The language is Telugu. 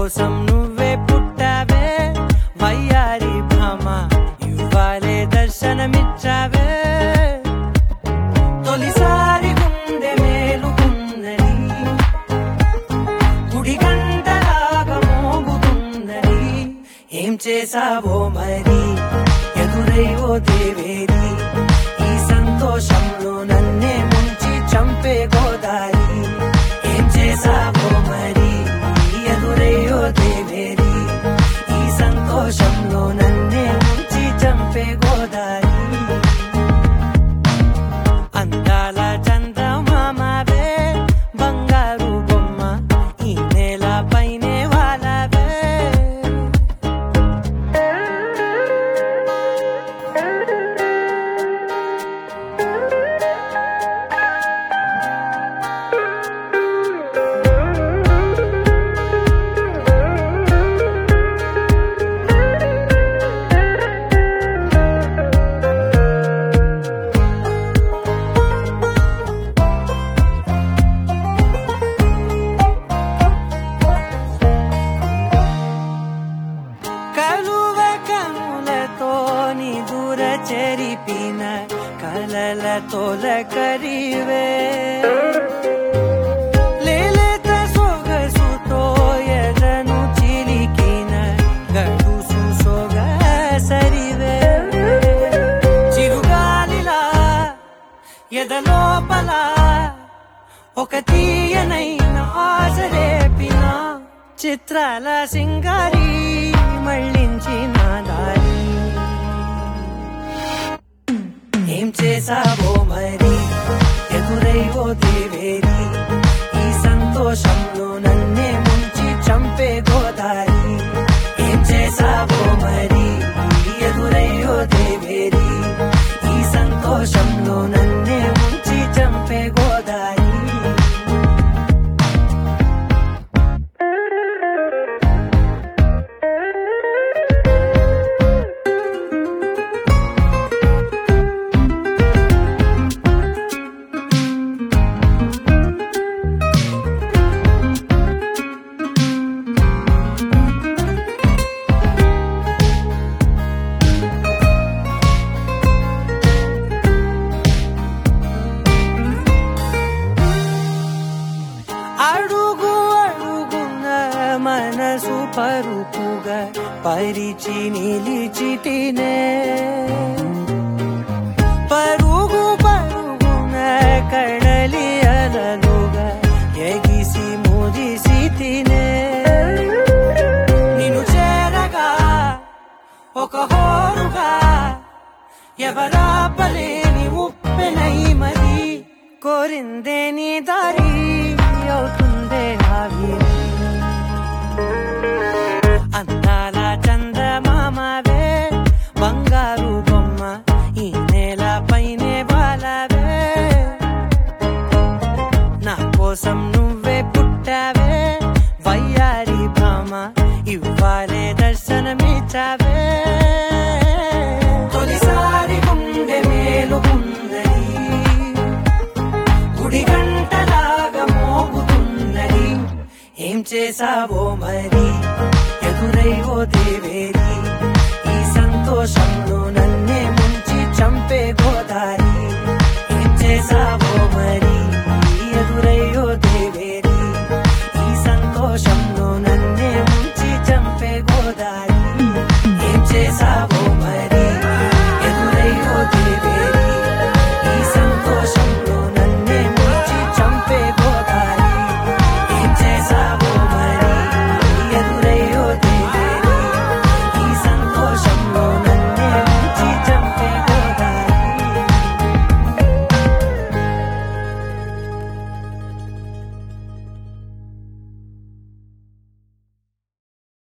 కోసం నువ్వే పుట్టావే వయ్యారి భామ ఇవ్వాలే దర్శనమిచ్చావే తొలిసారి గుండె మేలుకున్నది గుడి గంటలాగా మోగుతున్నది ఏం చేసావో మరి ఎదురై ఓ దేవేరి ఈ సంతోషంలో నన్నే ముంచి చంపే గోదారి ఏం చేసావో మరి ఎదురై ఓ దేవేరి ఈ సంతోషంలో నన్నే ముంచి చంపే గోదారి అందాల చందమామవే బంగారు బొమ్మ ఈ నేల పైనే వాలవే కలువ కనులతో నీ దూర చెరిపిన కలల తొలకరివే లేలేత సొగసుతో ఎర్రను చిలికిన గడుసు సొగసరివే చిరుగాలిలా ఎదలోపల ఒక తీయనైన ఆశ రేపిన చిత్రాల సింగారి మళ్ళించిన దారి ఏం చేసావో మరి ఎదురై ఓ దేవేరి ఈ సంతోషంలో నన్నే ముంచి చంపే గోదారి ఏం చేసావో మరి ఎదురై ఓ దేవేరి ఈ సంతోషంలో నన్నే ముంచి చంపే గోదారి అడుగు అడుగున మనసు పరుపుగా పరిచి నిలిచి తినే పరుగు పరుగున కడలి అలలుగా ఎగిసి మురిసి తినే నిన్ను చేరగా ఒక హోరుగా ఎవరాపలేని ఉప్పెనై మరి కోరిందే నీ దారి అవుతుందే ఆవిరి అందాల చందమామవే బంగారు బొమ్మ ఈ నేల పైనే బాలవే నా కోసం నువ్వే పుట్టావే వయ్యారి భామ ఇవ్వాలే దర్శనమిచ్చావే తొలిసారి గుండె మేలుకున్నది గుడి గంటలాగా మోగుతున్నది ఏం చేసావో మరి ఎదురై ఓ దేవేరి ఈ సంతోషంలో నన్నే ముంచి చంపే గోదారి ఏం చేసా